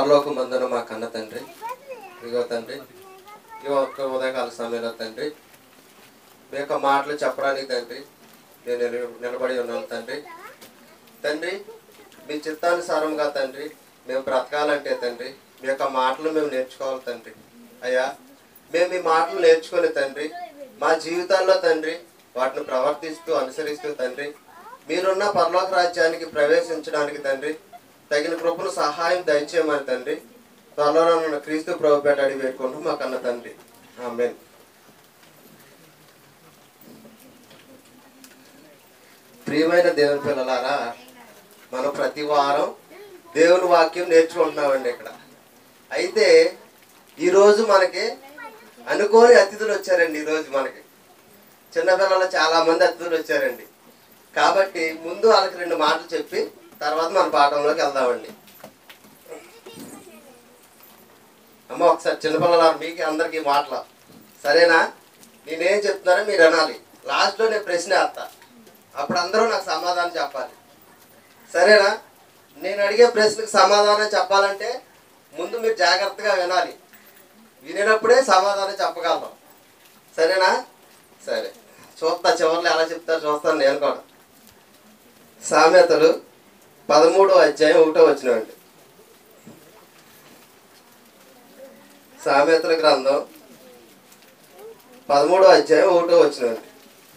పరలోక మందున మా కన్న తండ్రి ఇదిగో తండ్రి ఈ ఒక్క ఉదయకాల సమయంలో తండ్రి మీ యొక్క మాటలు చెప్పడానికి తండ్రి నేను నిల- నిలబడి ఉన్నాను తండ్రి తండ్రి మీ చిత్తానుసారంగా తండ్రి మేము బ్రతకాలంటే తండ్రి మీ యొక్క మాటలు మేము నేర్చుకోవాలి తండ్రి అయ్యా మేము మీ మాటలు నేర్చుకొని తండ్రి మా జీవితాల్లో తండ్రి వాటిని ప్రవర్తిస్తూ అనుసరిస్తూ తండ్రి మీరున్న పరలోక రాజ్యానికి ప్రవేశించడానికి తండ్రి తగిన కృపను సహాయం దయచేయమని తండ్రి త్వరలో ఉన్న క్రీస్తు ప్రభు పేట అడిగి వేడుకుంటూ మా కన్న తండ్రి ఆమెన్ ప్రియమైన దేవుని పిల్లలారా మనం ప్రతి వారం దేవుని వాక్యం నేర్చుకుంటున్నామండి ఇక్కడ అయితే ఈరోజు మనకి అనుకోని అతిథులు వచ్చారండి ఈరోజు మనకి చిన్నపిల్లలు చాలా మంది అతిథులు వచ్చారండి కాబట్టి ముందు వాళ్ళకి రెండు మాటలు చెప్పి తర్వాత మన పాఠంలోకి వెళ్దామండి అమ్మ ఒకసారి చిన్నపిల్లలు మీకు అందరికీ మాటలు సరేనా నేనేం చెప్తున్నానో మీరు అనాలి లాస్ట్లో నేను ప్రశ్న వేస్తా అప్పుడు అందరూ నాకు సమాధానం చెప్పాలి సరేనా నేను అడిగే ప్రశ్నకు సమాధానం చెప్పాలంటే ముందు మీరు జాగ్రత్తగా వినాలి వినేటప్పుడే సమాధానం చెప్పగలం సరేనా సరే చూస్తా చివరిలో ఎలా చెప్తారు చూస్తాను నేను కూడా సామెతలు పదమూడో అధ్యాయం ఒకటో వచ్చినామండి సామెతల గ్రంథం పదమూడో అధ్యాయం ఒకటో వచ్చినామండి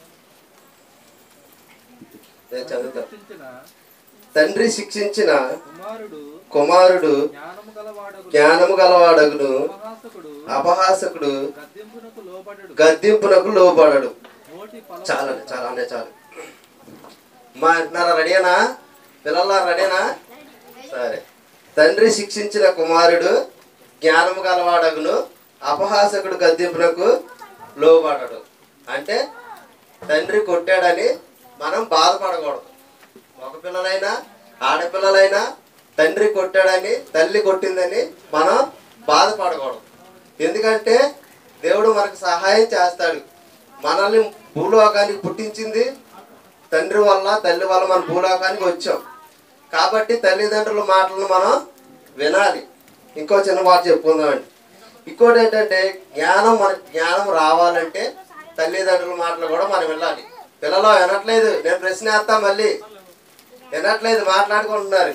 నేను చదువుతాను శిక్షించిన తండ్రి శిక్షించిన కుమారుడు కుమారుడు జ్ఞానము గలవాడగు జ్ఞానము గలవాడగును అపహాసకుడు అపహాసకుడు గద్దెంపునకు లోబడడు గద్దింపునకు లోబడడు నోటి ఫలం చాలా చాలా అనే చాలు మా అంటున్నారా రెడీనా పిల్లల రెడీనా సరే తండ్రి శిక్షించిన కుమారుడు జ్ఞానము గలవాడగును అపహాసకుడు గద్దింపునకు లోబడడు అంటే తండ్రి కొట్టాడని మనం బాధపడకూడదు మగ పిల్లలైనా ఆడపిల్లలైనా తండ్రి కొట్టాడని తల్లి కొట్టిందని మనం బాధపడకూడదు ఎందుకంటే దేవుడు మనకు సహాయం చేస్తాడు మనల్ని భూలోకానికి పుట్టించింది తండ్రి వల్ల తల్లి వల్ల మన భూలోకానికి వచ్చాం కాబట్టి తల్లిదండ్రుల మాటలను మనం వినాలి ఇంకో చిన్న మాట చెప్పుకుందామండి ఇంకోటి ఏంటంటే జ్ఞానం మనకి జ్ఞానం రావాలంటే తల్లిదండ్రుల మాటలు కూడా మనం వినాలి పిల్లలు వినట్లేదు నేను ప్రశ్న వేస్తా మళ్ళీ వినట్లేదు మాట్లాడుకుంటున్నారు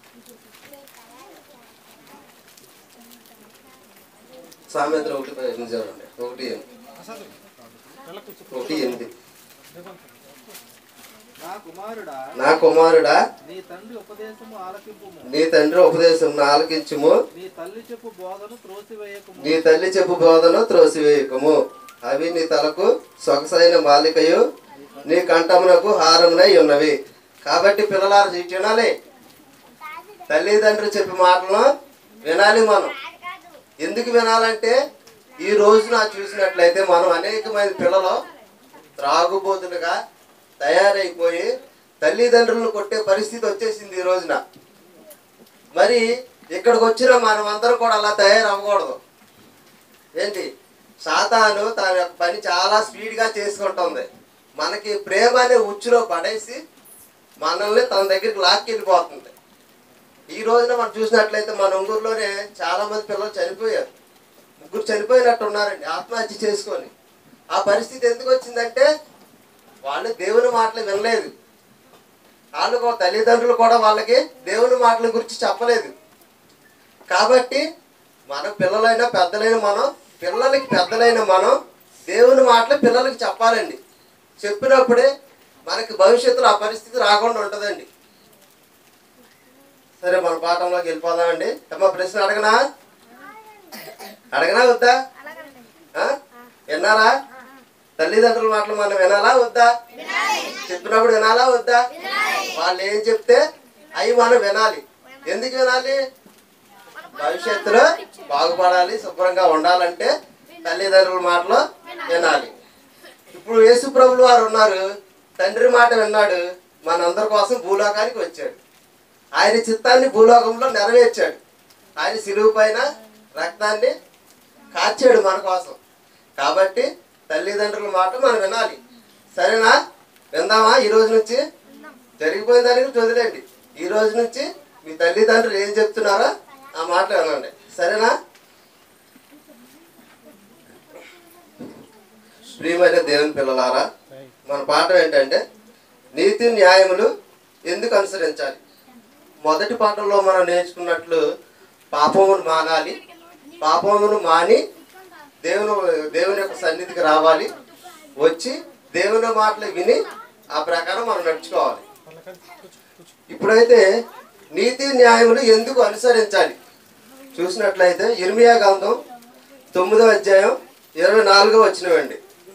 సామెతలు ఒకటి పది చూడండి ఒకటి ఎనిమిది. ఒకటి ఎనిమిది నా కుమారుడా నా కుమారుడా నీ తండ్రి ఉపదేశము ఆలకింపుము నీ తండ్రి ఉపదేశం ఆలకించుము నీ తల్లి చెప్పు బోధను త్రోసివేయకము నీ తల్లి చెప్పు బోధను త్రోసివేయకము అవి నీ తలకు సొగసైన మాలికయు నీ కంఠమునకు హారమునై ఉన్నవి కాబట్టి పిల్లలారు చీ- వినాలి తల్లిదండ్రులు చెప్పే మాటలను వినాలి మనం ఎందుకు వినాలంటే ఈ రోజున చూసినట్లయితే మనం అనేకమైన పిల్లలు త్రాగుబోతులుగా తయారైపోయి తల్లిదండ్రులను కొట్టే పరిస్థితి వచ్చేసింది ఈ రోజున మరి ఇక్కడికి వచ్చిన మనం అందరం కూడా అలా తయారవ్వకూడదు ఏంటి సాతాను తన యొక్క పని చాలా స్పీడ్గా చేసుకుంటుంది మనకి ప్రేమ అనే ఉచ్చులో పడేసి మనల్ని తన దగ్గరికి లాక్కెళ్ళిపోతుంది ఈ రోజున మనం చూసినట్లయితే మన ఊర్లోనే చాలా మంది పిల్లలు చనిపోయారు ముగ్గురు చనిపోయినట్టు ఉన్నారండి ఆత్మహత్య చేసుకొని ఆ పరిస్థితి ఎందుకు వచ్చిందంటే వాళ్ళు దేవుని మాటలు వినలేదు వాళ్ళు కూడా తల్లిదండ్రులు కూడా వాళ్ళకి దేవుని మాటల గురించి చెప్పలేదు కాబట్టి మన పిల్లలైనా పెద్దలైన మనం పిల్లలకి పెద్దలైన మనం దేవుని మాటలు పిల్లలకి చెప్పాలండి చెప్పినప్పుడే మనకి భవిష్యత్తులో ఆ పరిస్థితి రాకుండా ఉంటుందండి సరే మన పాఠంలోకి వెళ్ళిపోదామండి అమ్మ ప్రశ్న అడగనా అడగనా వద్దా ఆ? విన్నారా తల్లిదండ్రుల మాటలు మనం వినాలా వద్దా చెప్పినప్పుడు వినాలా వద్దా వాళ్ళు ఏం చెప్తే అవి మనం వినాలి ఎందుకు వినాలి భవిష్యత్తులో బాగుపడాలి శుభ్రంగా ఉండాలంటే తల్లిదండ్రుల మాటలు వినాలి ఇప్పుడు యేసు ప్రభులు వారు ఉన్నారు తండ్రి మాట విన్నాడు మనందరి కోసం భూలోకానికి వచ్చాడు ఆయన చిత్తాన్ని భూలోకంలో నెరవేర్చాడు ఆయన సిలువు పైన రక్తాన్ని కార్చాడు మన కోసం కాబట్టి తల్లిదండ్రుల మాట మనం వినాలి సరేనా విందామా ఈ రోజు నుంచి జరిగిపోయిన దాని గురించి వదిలేండి ఈ రోజు నుంచి మీ తల్లిదండ్రులు ఏం చెప్తున్నారో ఆ మాటలు వినండి సరేనా ప్రియమైన దేవుని పిల్లలారా మన పాఠం ఏంటంటే నీతి న్యాయములు ఎందుకు అనుసరించాలి మొదటి పాఠంలో మనం నేర్చుకున్నట్లు పాపమును మానాలి పాపమును మాని దేవుని దేవుని యొక్క సన్నిధికి రావాలి వచ్చి దేవుని మాటలు విని ఆ ప్రకారం మనం నడుచుకోవాలి ఇప్పుడైతే నీతి న్యాయములు ఎందుకు అనుసరించాలి చూసినట్లయితే ఇర్మియా గ్రంథం తొమ్మిదో అధ్యాయం ఇరవై నాలుగో వచ్చినవండి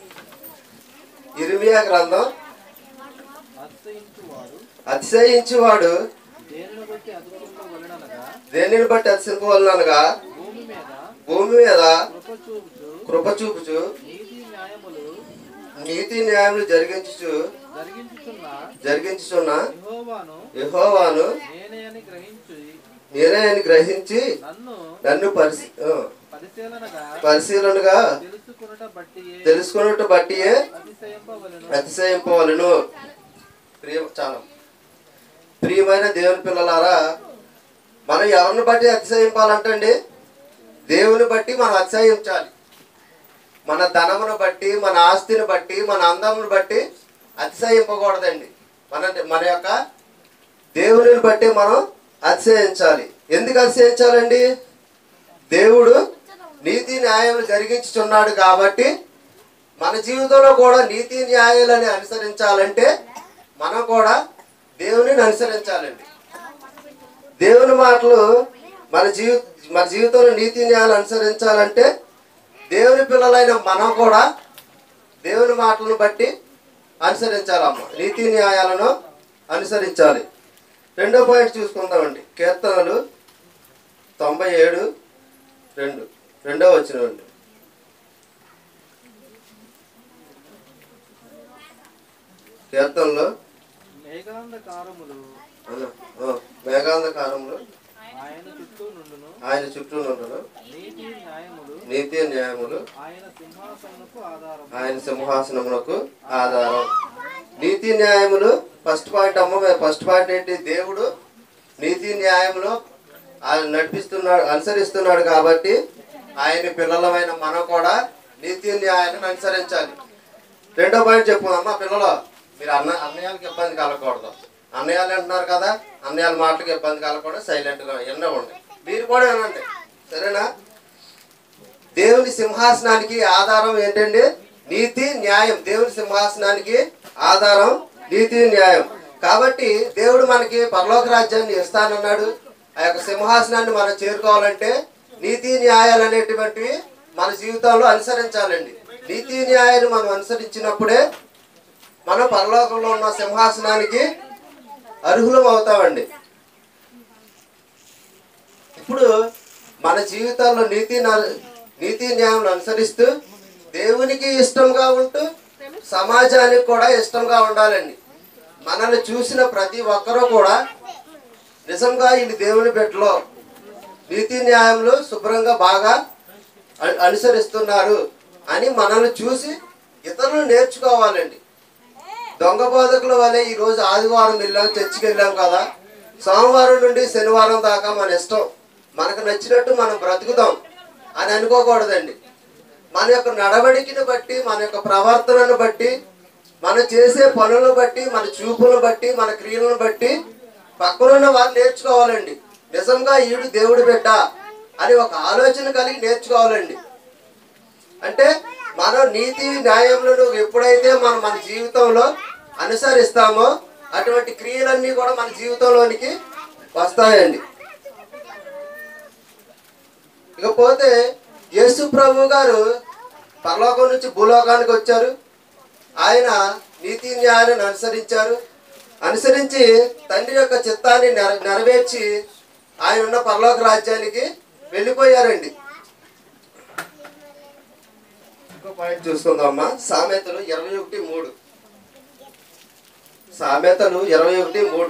ఇర్మియా గ్రంథం అతిశయించువాడు అతిశయించువాడు దేనిని బట్టి అదుపుకోవలనగా దేనిని బట్టి అతిశయింపవలనగా భూమి మీద భూమి మీద కృప చూపుచు కృప చూపుచు నీతి న్యాయములు నీతి న్యాయములు జరిగించుచు జరిగించుచున్న జరిగించుచున్న యెహోవాను యెహోవాను నేనే అని గ్రహించి నేనే అని గ్రహించి నన్ను నన్ను పరిశీ ఆ, పరిశీలనగా పరిశీలనగా తెలుసుకున్నట బట్టి తెలుసుకున్నట్టు బట్టియే అతిశయింపవలను అతిశయింపవలను ప్రియ చాలా ప్రియమైన దేవుని పిల్లలారా మనం ఎవరిని బట్టి అతిశయింపాలంటండి దేవుని బట్టి మనం అతిశయించాలి మన ధనమును బట్టి మన ఆస్తిని బట్టి మన అందమును బట్టి అతిశయింపకూడదండి మన మన యొక్క దేవుని బట్టి మనం అతిశయించాలి ఎందుకు అతిశయించాలండి దేవుడు నీతి న్యాయం జరిగించుచున్నాడు కాబట్టి మన జీవితంలో కూడా నీతి న్యాయాలని అనుసరించాలంటే మనం కూడా దేవునిని అనుసరించాలండి దేవుని మాటలు మన జీవి మన జీవితంలో నీతి న్యాయాలు అనుసరించాలంటే దేవుని పిల్లలైన మనం కూడా దేవుని మాటలను బట్టి అనుసరించాలమ్మ నీతి న్యాయాలను అనుసరించాలి రెండో పాయింట్ చూసుకుందామండి కీర్తనలు తొంభై ఏడు రెండు రెండో వచ్చినండి కీర్తనలో మేఘాంధకారములు అన్న, ఆ, మేఘాంధకారంలో ఆయన చుట్టూ నుండును ఆయన చుట్టూ నుండును నీతి న్యాయములు నీతి న్యాయములు ఆయన సింహాసనకు ఆధారం ఆయన సింహాసనమునకు ఆధారం నీతి న్యాయములు ఫస్ట్ పాయింట్ అమ్మ ఫస్ట్ పాయింట్ ఏంటి దేవుడు నీతి న్యాయములు ఆయన నడిపిస్తున్నాడు అనుసరిస్తున్నాడు కాబట్టి ఆయన పిల్లలమైన మనం కూడా నీతి న్యాయాన్ని అనుసరించాలి రెండో పాయింట్ చెప్పు అమ్మ పిల్లలు మీరు అన్న అన్నయ్యాలకు ఇబ్బంది కలగకూడదు అన్నయ్యాలు అంటున్నారు కదా అన్నయ్యాల మాటలకు ఇబ్బంది కలగకూడదు సైలెంట్గా వినవండి మీరు కూడా వినండి సరేనా దేవుని సింహాసనానికి ఆధారం ఏంటండి నీతి న్యాయం దేవుని సింహాసనానికి ఆధారం నీతి న్యాయం కాబట్టి దేవుడు మనకి పరలోక రాజ్యాన్ని ఇస్తానన్నాడు ఆ యొక్క సింహాసనాన్ని మనం చేరుకోవాలంటే నీతి న్యాయాలు అనేటువంటివి మన జీవితంలో అనుసరించాలండి నీతి న్యాయాన్ని మనం అనుసరించినప్పుడే మనం పరలోకంలో ఉన్న సింహాసనానికి అర్హులం అవుతామండి ఇప్పుడు మన జీవితాల్లో నీతి న- నీతి న్యాయం అనుసరిస్తూ దేవునికి ఇష్టంగా ఉంటూ సమాజానికి కూడా ఇష్టంగా ఉండాలండి మనల్ని చూసిన ప్రతి ఒక్కరూ కూడా నిజంగా వీళ్ళు దేవుని బిడ్డలో నీతి న్యాయంలో శుభ్రంగా బాగా అ- అనుసరిస్తున్నారు అని మనల్ని చూసి ఇతరులు నేర్చుకోవాలండి దొంగ బోధకుల వల్లే ఈ రోజు ఆదివారం వెళ్ళాం చర్చికి వెళ్ళాం కదా సోమవారం నుండి శనివారం దాకా మన ఇష్టం మనకు నచ్చినట్టు మనం బ్రతుకుదాం అని అనుకోకూడదండి మన యొక్క నడవడికను బట్టి మన యొక్క ప్రవర్తనను బట్టి మనం చేసే పనులను బట్టి మన చూపులను బట్టి మన క్రియలను బట్టి పక్కనున్న వారు నేర్చుకోవాలండి నిజంగా ఈడు దేవుడి బిడ్డ అని ఒక ఆలోచన కలిగి నేర్చుకోవాలండి అంటే మనం నీతి న్యాయములను ఎప్పుడైతే మనం మన జీవితంలో అనుసరిస్తామో అటువంటి క్రియలన్నీ కూడా మన జీవితంలోనికి వస్తాయండి ఇకపోతే యేసు ప్రభు గారు పరలోకం నుంచి భూలోకానికి వచ్చారు ఆయన నీతి న్యాయాన్ని అనుసరించారు అనుసరించి తండ్రి యొక్క చిత్తాన్ని నెర నెరవేర్చి ఆయన ఉన్న పరలోక రాజ్యానికి వెళ్ళిపోయారండి ఇంకో పాయింట్ చూసుకుందామా సామెతలు ఇరవై ఒకటి మూడు సామెతలు ఇరవై ఒకటి మూడు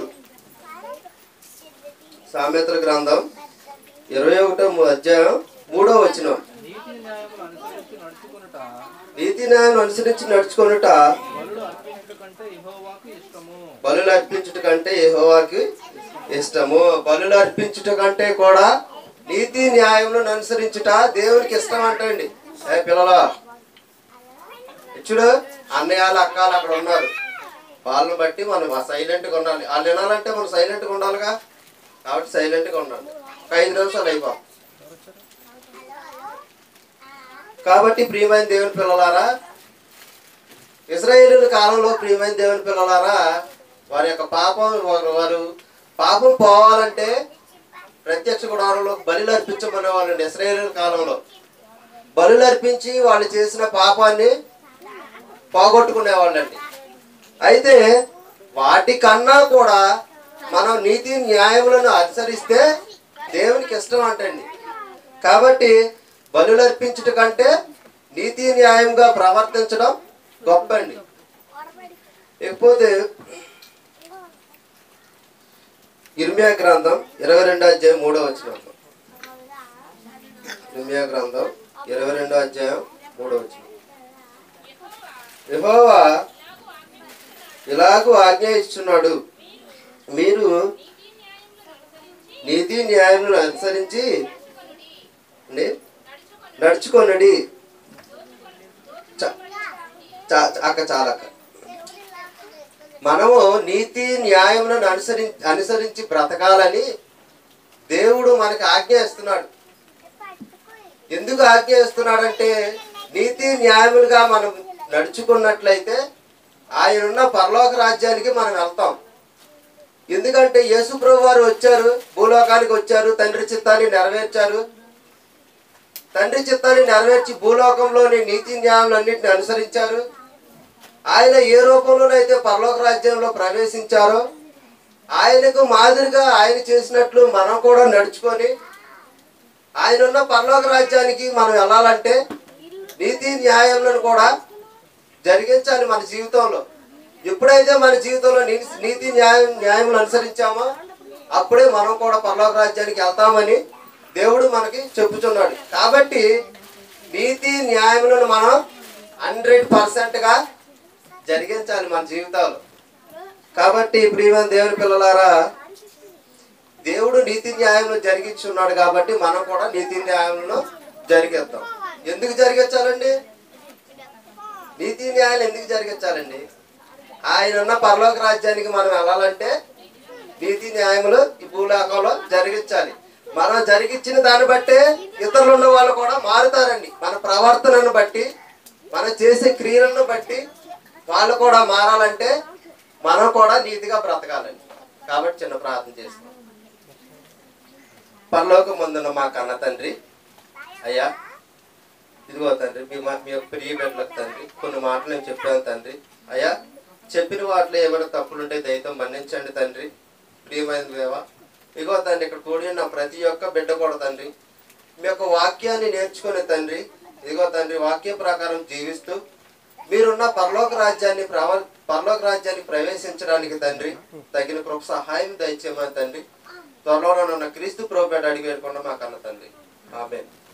సామెతల గ్రంథం ఇరవై ఒకటో అధ్యాయం మూడో వచ్చిన నీతి న్యాయములు అనుసరించి నడుచుకునుట నీతి న్యాయం అనుసరించి నడుచుకొనుట బలుడు అర్పించుట కంటే యెహోవాకు ఇష్టము బలులు అర్పించుట కంటే యెహోవాకి ఇష్టము బలులు అర్పించుట కంటే కూడా నీతి న్యాయములను అనుసరించుట దేవునికి ఇష్టం అంటండి ఏ పిల్లలా చూడు అన్నయ్యలు అక్కలు అక్కడ ఉన్నారు వాళ్ళని బట్టి మనం సైలెంట్గా ఉండాలి వాళ్ళు వినాలంటే మనం సైలెంట్గా ఉండాలిగా కాబట్టి సైలెంట్గా ఉండాలి ఒక ఐదు నిమిషాలు అయిపో కాబట్టి ప్రియమైన దేవుని పిల్లలారా ఇజ్రాయేలుల కాలంలో ప్రియమైన దేవుని పిల్లలారా వారి యొక్క పాపం వారు వారు పాపం పోవాలంటే ప్రత్యక్ష గుడారంలో బలులు అర్పించమనే వాళ్ళండి ఇస్రాయేలుల కాలంలో బలులు అర్పించి వాళ్ళు చేసిన పాపాన్ని పోగొట్టుకునేవాళ్ళండి అయితే వాటికన్నా కూడా మనం నీతి న్యాయములను అనుసరిస్తే దేవునికి ఇష్టం అంటండి కాబట్టి బలులు అర్పించుట కంటే నీతి న్యాయంగా ప్రవర్తించడం గొప్ప అండి ఇకపోతే ఇర్మియా గ్రంథం ఇరవై రెండో అధ్యాయం మూడో వచ్చిన ఇర్మియా గ్రంథం ఇరవై రెండో అధ్యాయం మూడో వచ్చిన యెహోవా ఇలాగూ ఆజ్ఞ ఇస్తున్నాడు మీరు నీతి న్యాయములను అనుసరించి అండి, నడుచుకొనడి చ- చ- అక్క చాలక్క మనము నీతి న్యాయములను అనుసరి అనుసరించి బ్రతకాలని దేవుడు మనకి ఆజ్ఞ ఇస్తున్నాడు ఎందుకు ఆజ్ఞ ఇస్తున్నాడంటే నీతి న్యాయములుగా మనం నడుచుకున్నట్లయితే ఆయనున్న పరలోక రాజ్యానికి మనం వెళ్తాం ఎందుకంటే యేసు ప్రభు వారు వచ్చారు భూలోకానికి వచ్చారు తండ్రి చిత్తాన్ని నెరవేర్చారు తండ్రి చిత్తాన్ని నెరవేర్చి భూలోకంలోని నీతి న్యాయాలన్నింటిని అనుసరించారు ఆయన ఏ రూపంలోనైతే పరలోక రాజ్యంలో ప్రవేశించారో ఆయనకు మాదిరిగా ఆయన చేసినట్లు మనం కూడా నడుచుకొని ఆయన ఉన్న పరలోక రాజ్యానికి మనం వెళ్ళాలంటే నీతి న్యాయములను కూడా జరిగించాలి మన జీవితంలో ఎప్పుడైతే మన జీవితంలో నీ- నీతి న్యాయం న్యాయములు అనుసరించామో అప్పుడే మనం కూడా పరలోక రాజ్యానికి వెళ్తామని దేవుడు మనకి చెప్పుచున్నాడు కాబట్టి నీతి న్యాయములను మనం హండ్రెడ్ పర్సెంట్గా జరిగించాలి మన జీవితాలు కాబట్టి ప్రియమైన దేవుని పిల్లలారా దేవుడు నీతి న్యాయములు జరిగించున్నాడు కాబట్టి మనం కూడా నీతి న్యాయములను జరిగిద్దాం ఎందుకు జరిగించాలండి నీతి న్యాయాలు ఎందుకు జరిగించాలండి ఆయన ఉన్న పరలోక రాజ్యానికి మనం వెళ్ళాలంటే నీతి న్యాయములు ఈ భూలోకంలో జరిగించాలి మనం జరిగించిన దాన్ని బట్టే ఇతరులు ఉన్న వాళ్ళు కూడా మారుతారండి మన ప్రవర్తనను బట్టి మనం చేసే క్రియలను బట్టి వాళ్ళు కూడా మారాలంటే మనం కూడా నీతిగా బ్రతకాలండి కాబట్టి చిన్న ప్రార్థన చేస్తాం పరలోకం ముందున్న మా కన్న తండ్రి అయ్యా ఇదిగో తండ్రి మీ మా మీ యొక్క ప్రియ బిడ్డలకు తండ్రి కొన్ని మాటలు నేను చెప్పాను తండ్రి అయ్యా చెప్పిన వాటిలో ఏమైనా తప్పులుంటే దయతో మన్నించండి తండ్రి ప్రియమైన దేవా ఇదిగో తండ్రి ఇక్కడ కూడి ఉన్న ప్రతి ఒక్క బిడ్డ కూడా తండ్రి మీ యొక్క వాక్యాన్ని నేర్చుకునే తండ్రి ఇదిగో తండ్రి వాక్య ప్రకారం జీవిస్తూ మీరున్న పరలోక రాజ్యాన్ని ప్రవ పరలోక రాజ్యాన్ని ప్రవేశించడానికి తండ్రి తగిన కృప సహాయం దయచేయమని తండ్రి త్వరలో ఉన్న క్రీస్తు ప్రభుపేట అడిగి వేడుకున్న మా కన్న తండ్రి ఆమె